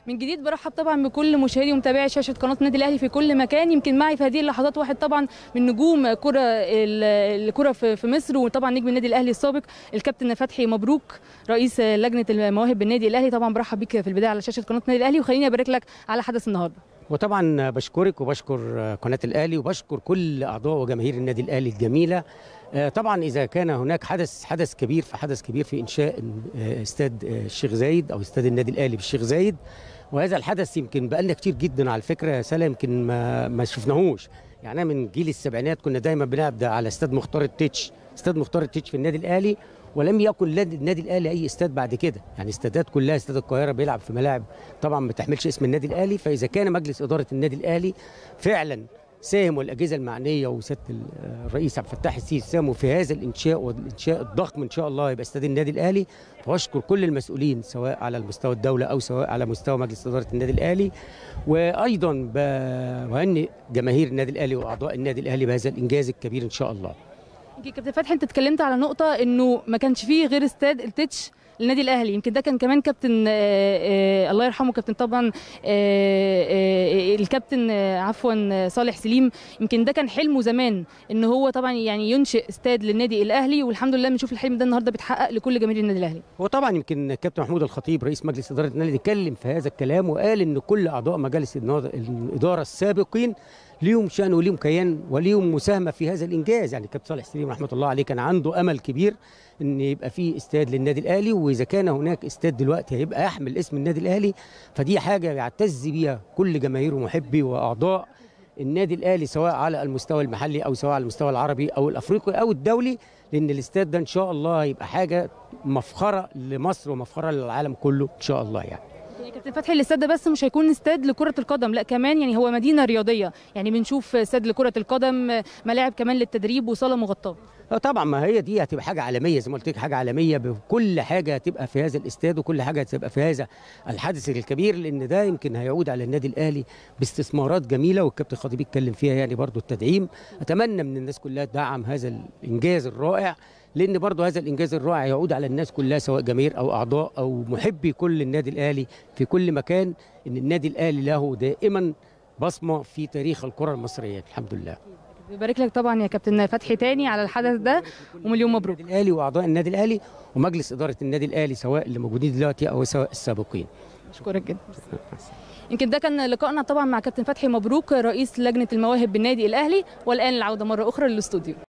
من جديد برحب طبعا بكل مشاهدي ومتابعي شاشه قناه النادي الاهلي في كل مكان يمكن معي في هذه اللحظات واحد طبعا من نجوم كره ال- الكره في في مصر وطبعا نجم النادي الاهلي السابق الكابتن فتحي مبروك رئيس لجنه المواهب بالنادي الاهلي طبعا برحب بيك في البدايه على شاشه قناه النادي الاهلي وخليني ابارك لك على حدث النهارده وطبعا بشكرك وبشكر قناه الاهلي وبشكر كل اعضاء وجماهير النادي الاهلي الجميله آه، طبعا اذا كان هناك حدث حدث كبير فحدث كبير في انشاء آه، استاد آه، الشيخ زايد او استاد النادي الاهلي بالشيخ زايد وهذا الحدث يمكن بقالنا كتير جدا على فكره يا سلا يمكن ما ما شفناهوش يعني أنا من جيل السبعينات كنا دايما بنلعب ده على استاد مختار التتش استاد مختار التتش في النادي الاهلي ولم يكن لد- النادي الاهلي اي استاد بعد كده يعني استادات كلها استاد القاهره بيلعب في ملاعب طبعا ما تحملش اسم النادي الاهلي فاذا كان مجلس اداره النادي الاهلي فعلا ساهم والاجهزه المعنيه وسياده ال- الرئيس عبد الفتاح السيسي ساهموا في هذا الانشاء والانشاء الضخم ان شاء الله يبقى استاد النادي الاهلي فاشكر كل المسؤولين سواء على المستوى الدوله او سواء على مستوى مجلس اداره النادي الاهلي وايضا ب- بهنئ جماهير النادي الاهلي واعضاء النادي الاهلي بهذا الانجاز الكبير ان شاء الله يمكن كابتن فتحي انت اتكلمت على نقطه انه ما كانش فيه غير استاد التتش للنادي الاهلي يمكن ده كان كمان كابتن آه، آه، الله يرحمه كابتن طبعا آه، آه، الكابتن آه، عفوا آه، صالح سليم يمكن ده كان حلمه زمان ان هو طبعا يعني ينشئ استاد للنادي الاهلي والحمد لله بنشوف الحلم ده النهارده بيتحقق لكل جماهير النادي الاهلي هو طبعا يمكن الكابتن محمود الخطيب رئيس مجلس اداره النادي اتكلم في هذا الكلام وقال ان كل اعضاء مجالس النهض- الاداره السابقين ليهم شان وليهم كيان وليهم مساهمه في هذا الانجاز يعني كابتن صالح سليم رحمه الله عليه كان عنده امل كبير ان يبقى في استاد للنادي الاهلي واذا كان هناك استاد دلوقتي هيبقى يحمل اسم النادي الاهلي فدي حاجه يعتز بيها كل جماهير ومحبي واعضاء النادي الاهلي سواء على المستوى المحلي او سواء على المستوى العربي او الافريقي او الدولي لان الاستاد ده ان شاء الله هيبقى حاجه مفخره لمصر ومفخره للعالم كله ان شاء الله يعني يعني كابتن فتحي الاستاد ده بس مش هيكون استاد لكرة القدم لا كمان يعني هو مدينة رياضية يعني بنشوف استاد لكرة القدم ملاعب كمان للتدريب وصالة مغطاة اه طبعا ما هي دي هتبقى حاجه عالميه زي ما قلت لك حاجه عالميه بكل حاجه هتبقى في هذا الاستاد وكل حاجه هتبقى في هذا الحدث الكبير لان ده يمكن هيعود على النادي الاهلي باستثمارات جميله والكابتن خطيب اتكلم فيها يعني برضو التدعيم اتمنى من الناس كلها تدعم هذا الانجاز الرائع لان برضو هذا الانجاز الرائع يعود على الناس كلها سواء جماهير او اعضاء او محبي كل النادي الاهلي في كل مكان ان النادي الاهلي له دائما بصمه في تاريخ الكره المصريه الحمد لله بيبارك لك طبعا يا كابتن فتحي تاني على الحدث ده ومليون مبروك النادي الاهلي واعضاء النادي الاهلي ومجلس اداره النادي الاهلي سواء اللي موجودين دلوقتي او سواء السابقين اشكرك جدا يمكن ده كان لقائنا طبعا مع كابتن فتحي مبروك رئيس لجنة المواهب بالنادي الأهلي والآن العودة مرة أخرى للاستوديو